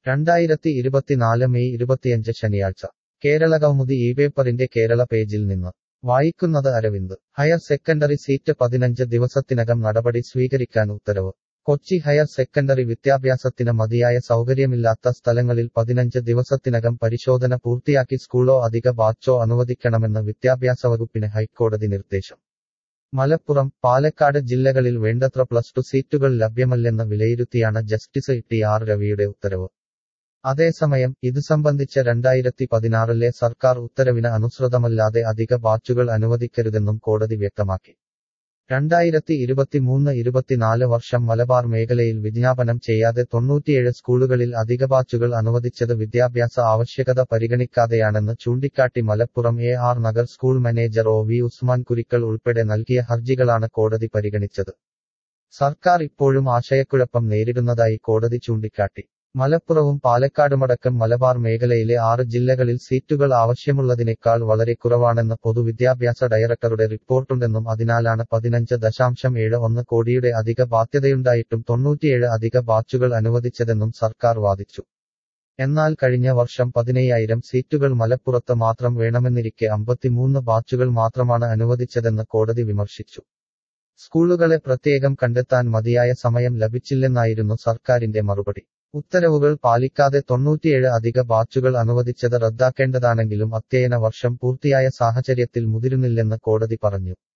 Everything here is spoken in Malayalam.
രണ്ടായിരത്തി ഇരുപത്തിനാല് മെയ് ഇരുപത്തിയഞ്ച് ശനിയാഴ്ച കേരള കൗമുദി ഈ പേപ്പറിന്റെ കേരള പേജിൽ നിന്ന് വായിക്കുന്നത് അരവിന്ദ് ഹയർ സെക്കൻഡറി സീറ്റ് പതിനഞ്ച് ദിവസത്തിനകം നടപടി സ്വീകരിക്കാൻ ഉത്തരവ് കൊച്ചി ഹയർ സെക്കൻഡറി വിദ്യാഭ്യാസത്തിന് മതിയായ സൗകര്യമില്ലാത്ത സ്ഥലങ്ങളിൽ പതിനഞ്ച് ദിവസത്തിനകം പരിശോധന പൂർത്തിയാക്കി സ്കൂളോ അധിക ബാച്ചോ അനുവദിക്കണമെന്ന് വിദ്യാഭ്യാസ വകുപ്പിന് ഹൈക്കോടതി നിർദ്ദേശം മലപ്പുറം പാലക്കാട് ജില്ലകളിൽ വേണ്ടത്ര പ്ലസ് ടു സീറ്റുകൾ ലഭ്യമല്ലെന്ന് വിലയിരുത്തിയാണ് ജസ്റ്റിസ് ടി ആർ രവിയുടെ ഉത്തരവ് അതേസമയം ഇതു സംബന്ധിച്ച രണ്ടായിരത്തി പതിനാറിലെ സർക്കാർ ഉത്തരവിന് അനുസൃതമല്ലാതെ അധിക ബാച്ചുകൾ അനുവദിക്കരുതെന്നും കോടതി വ്യക്തമാക്കി രണ്ടായിരത്തി ഇരുപത്തിമൂന്ന് ഇരുപത്തിനാല് വർഷം മലബാർ മേഖലയിൽ വിജ്ഞാപനം ചെയ്യാതെ തൊണ്ണൂറ്റിയേഴ് സ്കൂളുകളിൽ അധിക ബാച്ചുകൾ അനുവദിച്ചത് വിദ്യാഭ്യാസ ആവശ്യകത പരിഗണിക്കാതെയാണെന്ന് ചൂണ്ടിക്കാട്ടി Malappuram A R Nagar school manager O V Usman Kurikkal ഉൾപ്പെടെ നൽകിയ ഹർജികളാണ് കോടതി പരിഗണിച്ചത് സർക്കാർ ഇപ്പോഴും ആശയക്കുഴപ്പം നേരിടുന്നതായി കോടതി ചൂണ്ടിക്കാട്ടി മലപ്പുറവും പാലക്കാടുമടക്കം മലബാർ മേഖലയിലെ ആറ് ജില്ലകളിൽ സീറ്റുകൾ ആവശ്യമുള്ളതിനേക്കാൾ വളരെ കുറവാണെന്ന് പൊതുവിദ്യാഭ്യാസ ഡയറക്ടറുടെ റിപ്പോർട്ടുണ്ടെന്നും അതിനാലാണ് പതിനഞ്ച് ദശാംശം ഏഴ് ഒന്ന് കോടിയുടെ അധിക ബാധ്യതയുണ്ടായിട്ടും തൊണ്ണൂറ്റിയേഴ് അധിക ബാച്ചുകൾ അനുവദിച്ചതെന്നും സർക്കാർ വാദിച്ചു എന്നാൽ കഴിഞ്ഞ വർഷം പതിനയ്യായിരം സീറ്റുകൾ മലപ്പുറത്ത് മാത്രം വേണമെന്നിരിക്കെ അമ്പത്തിമൂന്ന് ബാച്ചുകൾ മാത്രമാണ് അനുവദിച്ചതെന്ന് കോടതി വിമർശിച്ചു സ്കൂളുകളെ പ്രത്യേകം കണ്ടെത്താൻ മതിയായ സമയം ലഭിച്ചില്ലെന്നായിരുന്നു സർക്കാരിന്റെ മറുപടി ഉത്തരവുകൾ പാലിക്കാതെ തൊണ്ണൂറ്റിയേഴ് അധിക ബാച്ചുകൾ അനുവദിച്ചത് റദ്ദാക്കേണ്ടതാണെങ്കിലും അധ്യയന വർഷം പൂർത്തിയായ സാഹചര്യത്തിൽ മുതിരുന്നില്ലെന്ന് കോടതി പറഞ്ഞു